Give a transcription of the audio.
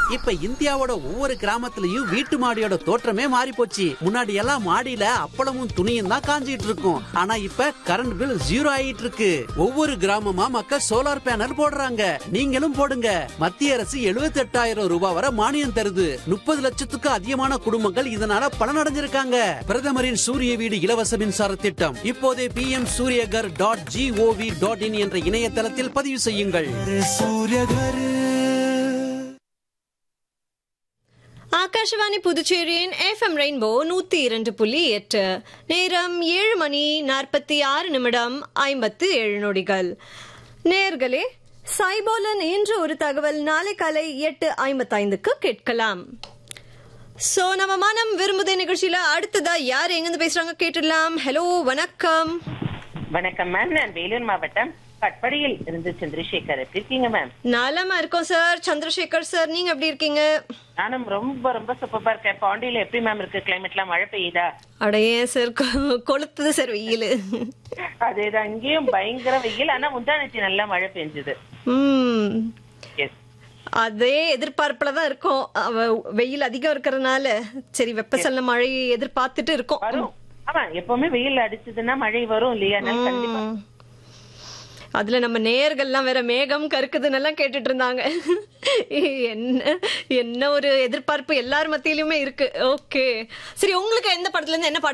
இப்ப இந்தியாவோட ஒவ்வொரு கிராமத்துலயும் வீட்டு மாடியோட தோற்றமே மாறி போச்சு முன்னாடி எல்லாம் மாடியில அப்பளமும் துணியும் தான் காஞ்சிட்டு இருக்கும் ஆனா இப்ப கரண்ட் பில் ஜீரோ ஆயிட்டு இருக்கு ஒவ்வொரு கிராமமா மக்கள் சோலார் பேனல் போடுறாங்க நீங்களும் போடுங்க மத்திய அரசு 78000 ரூபாய் வரை மானியம் தருது முப்பது லட்சத்துக்கு அதிகமான குடும்பங்கள் இதனால பலனடைஞ்சிருக்காங்க பிரதமரின் சூரிய வீடு இலவச மின்சார திட்டம் இப்போதே P M Suryaghar dot gov dot in என்ற இணையதளத்தில் பதிவு செய்யுங்கள் ஆகாஷவாணி புதுச்சேரியின் எஃப்எம் ரெயின்போ நூத்தி இரண்டு புள்ளி எட்டு நேரம் ஏழு மணி நாற்பத்தி ஆறு நிமிடம் ஐம்பத்து ஏழு நொடிகள் நேர்களே சைபோலன் இன்று ஒரு தகவல் நாளை காலை எட்டு ஐம்பத்தைந்துக்கு கேட்கலாம் சோ நம்ம மனம் விரும்புதே நிகழ்ச்சியில அடுத்ததா யார் எங்கிருந்து பேசுறாங்க கேட்டுடலாம் ஹலோ வணக்கம் வணக்கம் மேம் நான் வேலூர் மாவட்டம் கட்படியில் இருந்து சந்திரசேகர் எப்படி இருக்கீங்க மேம் நலமா இருக்கோம் சார் சந்திரசேகர் சார் நீங்க எப்படி இருக்கீங்க நானும் ரொம்ப ரொம்ப சூப்பரா இருக்கேன் பாண்டியில எப்படி மேம் இருக்கு கிளைமேட்லாம் மழை பெய்யுதா அடையே சார் கொ- கொளுத்துது சார் வெயில் அதேதான் இங்கேயும் பயங்கர வெயில் ஆனா முந்தானத்தி நல்லா மழை பெஞ்சது ம் எஸ் அதே எதிர்பார்ப்புல தான் இருக்கோம் அவ வெயில் அதிகம் இருக்கறனால சரி வெப்பசலன மழை எதிர்பார்த்துட்டு இருக்கோம் வரும் ஆமா எப்பவுமே வெயில் அடிச்சதுன்னா மழை வரும் இல்லையா அதனால கண்டிப்பா ம். அதுல நம்ம நேயர்கள்லாம் வேற மேகம் கருக்குதுன்னு எல்லாம் கேட்டுட்டு இருந்தாங்க என்ன என்ன ஒரு எதிர்பார்ப்பு எல்லார் மத்தியிலுமே இருக்கு ஓகே சரி உங்களுக்கு எந்த படத்துல இருந்து என்ன பாட்டு